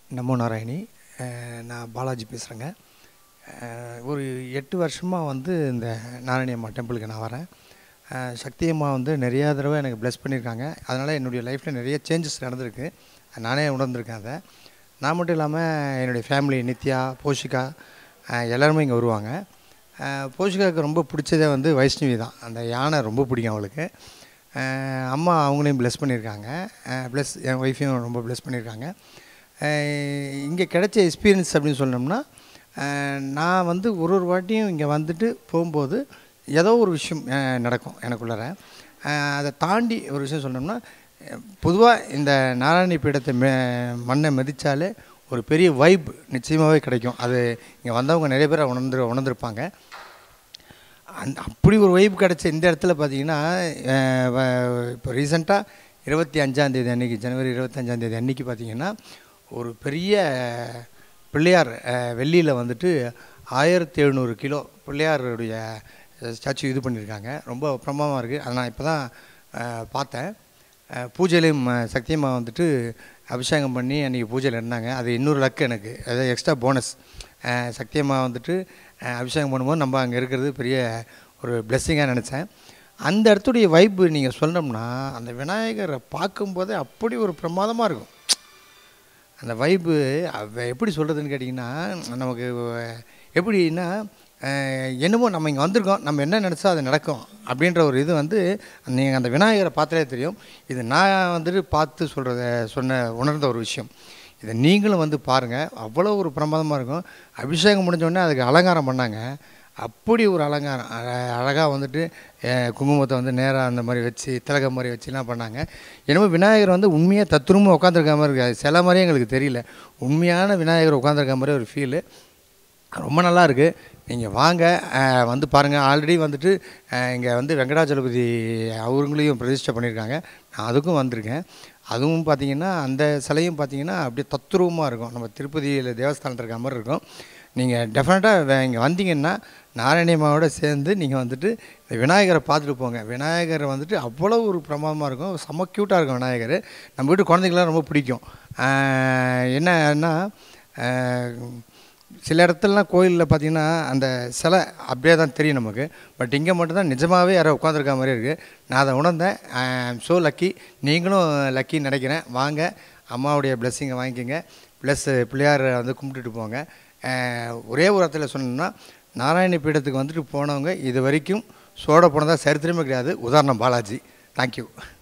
நமோ நாராயணி அஹ் நான் பாலாஜி பேசுகிறேங்க ஒரு எட்டு வருஷமாக வந்து இந்த நாராயணி அம்மா டெம்பிளுக்கு நான் வரேன் அஹ் சக்தி அம்மா வந்து நிறையா தடவை எனக்கு ப்ளஸ் பண்ணியிருக்காங்க அதனால் என்னுடைய லைஃப்பில் நிறைய சேஞ்சஸ் நடந்திருக்கு நானே உணர்ந்திருக்கேன் அதை நான் மட்டும் இல்லாமல் என்னுடைய ஃபேமிலி நித்யா போஷிகா அஹ் எல்லாருமே இங்கே வருவாங்க அஹ் போஷிகாவுக்கு ரொம்ப பிடிச்சதே வந்து வைஷ்ணவி தான் அந்த யானை ரொம்ப பிடிக்கும் அவளுக்கு அஹ் அம்மா அவங்களையும் ப்ளஸ் பண்ணியிருக்காங்க ப்ளஸ் என் ஒய்ஃபையும் ரொம்ப ப்ளஸ் பண்ணியிருக்காங்க இங்கே கிடைச்ச எக்ஸ்பீரியன்ஸ் அப்படின்னு சொன்னோம்னா அஹ் நான் வந்து ஒரு ஒரு வாட்டியும் இங்கே வந்துட்டு போகும்போது ஏதோ ஒரு விஷயம் அஹ் நடக்கும் எனக்குள்ளார அஹ் அதை தாண்டி ஒரு விஷயம் சொன்னோம்னா பொதுவாக இந்த நாராயணி பீடத்தை மெ மண்ணை மிதித்தாலே ஒரு பெரிய வைப் நிச்சயமாகவே கிடைக்கும் அது இங்கே வந்தவங்க நிறைய பேர் உணர்ந்து உணர்ந்திருப்பாங்க அந்த அப்படி ஒரு வைப் கிடச்ச இந்த இடத்துல பார்த்தீங்கன்னா அஹ் வ- இப்போ ரீசெண்டாக இருபத்தி அஞ்சாந்தேதி அன்னைக்கு ஜனவரி இருபத்தஞ்சாந்தேதி அன்னைக்கு பார்த்தீங்கன்னா ஒரு பெரிய பிள்ளையார் வெள்ளியில் வந்துட்டு ஆயிரத்தி எழுநூறு கிலோ பிள்ளையாருடைய ஸ்டாச்சு இது பண்ணியிருக்காங்க ரொம்ப பிரமாதமாக இருக்குது அதை நான் இப்போ தான் பார்த்தேன் அஹ் பூஜையிலையும் அஹ் சக்தியம்மா வந்துட்டு அபிஷேகம் பண்ணி அன்றைக்கி பூஜையில் இருந்தாங்க அது இன்னொரு லக்கு எனக்கு அதாவது எக்ஸ்ட்ரா போனஸ் சக்தியம்மா வந்துட்டு அஹ் அபிஷேகம் பண்ணும்போது நம்ம அங்கே இருக்கிறது பெரிய ஒரு பிளெஸ்ஸிங்காக நினச்சேன் அந்த இடத்துடைய வைப்பு நீங்கள் சொன்னோம்னா அந்த விநாயகரை பார்க்கும்போதே அப்படி ஒரு பிரமாதமாக இருக்கும் அந்த வைப்பு அவ எப்படி சொல்கிறதுன்னு கேட்டிங்கன்னா நமக்கு எப்படின்னா அஹ், என்னமோ நம்ம இங்கே வந்திருக்கோம் நம்ம என்ன நினச்சா அது நடக்கும் அப்படின்ற ஒரு இது வந்து நீங்கள் அந்த விநாயகரை பார்த்தாலே தெரியும் இது நான் வந்துட்டு பார்த்து சொல்கிறத சொன்ன உணர்ந்த ஒரு விஷயம் இதை நீங்களும் வந்து பாருங்கள் அவ்வளோ ஒரு பிரமாதமாக இருக்கும் அபிஷேகம் முடிஞ்ச உடனே அதுக்கு அலங்காரம் பண்ணாங்க அப்படி ஒரு அலங்காரம் அழகாக வந்துட்டு அஹ், குங்குமத்தை வந்து நேராக அந்த மாதிரி வச்சு திலகம் மாதிரி வச்சுலாம் பண்ணாங்க என்னமோ விநாயகர் வந்து உண்மையாக தத்துரமாக உட்காந்துருக்க மாதிரி இருக்கு அது சில மாதிரியே எங்களுக்கு தெரியல உண்மையான விநாயகர் உட்காந்துருக்க மாதிரி ஒரு ஃபீலு ரொம்ப நல்லா இருக்குது நீங்கள் வாங்க அஹ், வந்து பாருங்கள் ஆல்ரெடி வந்துட்டு இங்கே வந்து வெங்கடாச்சலபதி அவங்களையும் பிரதிஷ்டை பண்ணியிருக்காங்க நான் அதுக்கும் வந்திருக்கேன் அதுவும் பார்த்தீங்கன்னா அந்த சிலையும் பார்த்தீங்கன்னா அப்படியே தத்ரூபமாக இருக்கும் நம்ம திருப்பதியில் தேவஸ்தானத்தில் இருக்க மாதிரி இருக்கும் நீங்கள் டெஃபினட்டாக இங்கே வந்தீங்கன்னா நாராயணியம்மாவோட சேர்ந்து நீங்கள் வந்துட்டு இந்த விநாயகரை பார்த்துட்டு போங்க விநாயகர் வந்துட்டு அவ்வளோ ஒரு பிரமாதமாக இருக்கும் செம்ம க்யூட்டாக இருக்கும் விநாயகர் நம்ம வீட்டு குழந்தைங்களாம் ரொம்ப பிடிக்கும் ஆஹ் என்னன்னா ஆஹ் சில இடத்துலலாம் கோயிலில் பார்த்தீங்கன்னா அந்த சிலை அப்படியே தான் தெரியும் நமக்கு பட் இங்கே மட்டும்தான் நிஜமாகவே யாரோ உட்காந்துருக்க மாதிரி இருக்குது நான் அதை உணர்ந்தேன் ஸோ லக்கி நீங்களும் லக்கின்னு நினைக்கிறேன் வாங்க அம்மாவுடைய பிளெஸ்ஸிங்கை வாங்கிக்கோங்க ப்ளஸ் பிள்ளையாரை வந்து கும்பிட்டுட்டு போங்க அஹ் ஒரே ஒரு இடத்துல சொன்னோம்னா நாராயண பீடத்துக்கு வந்துட்டு போனவங்க இது வரைக்கும் சோட போனதாக சரித்திரமே கிடையாது உதாரணம் பாலாஜி தேங்க்யூ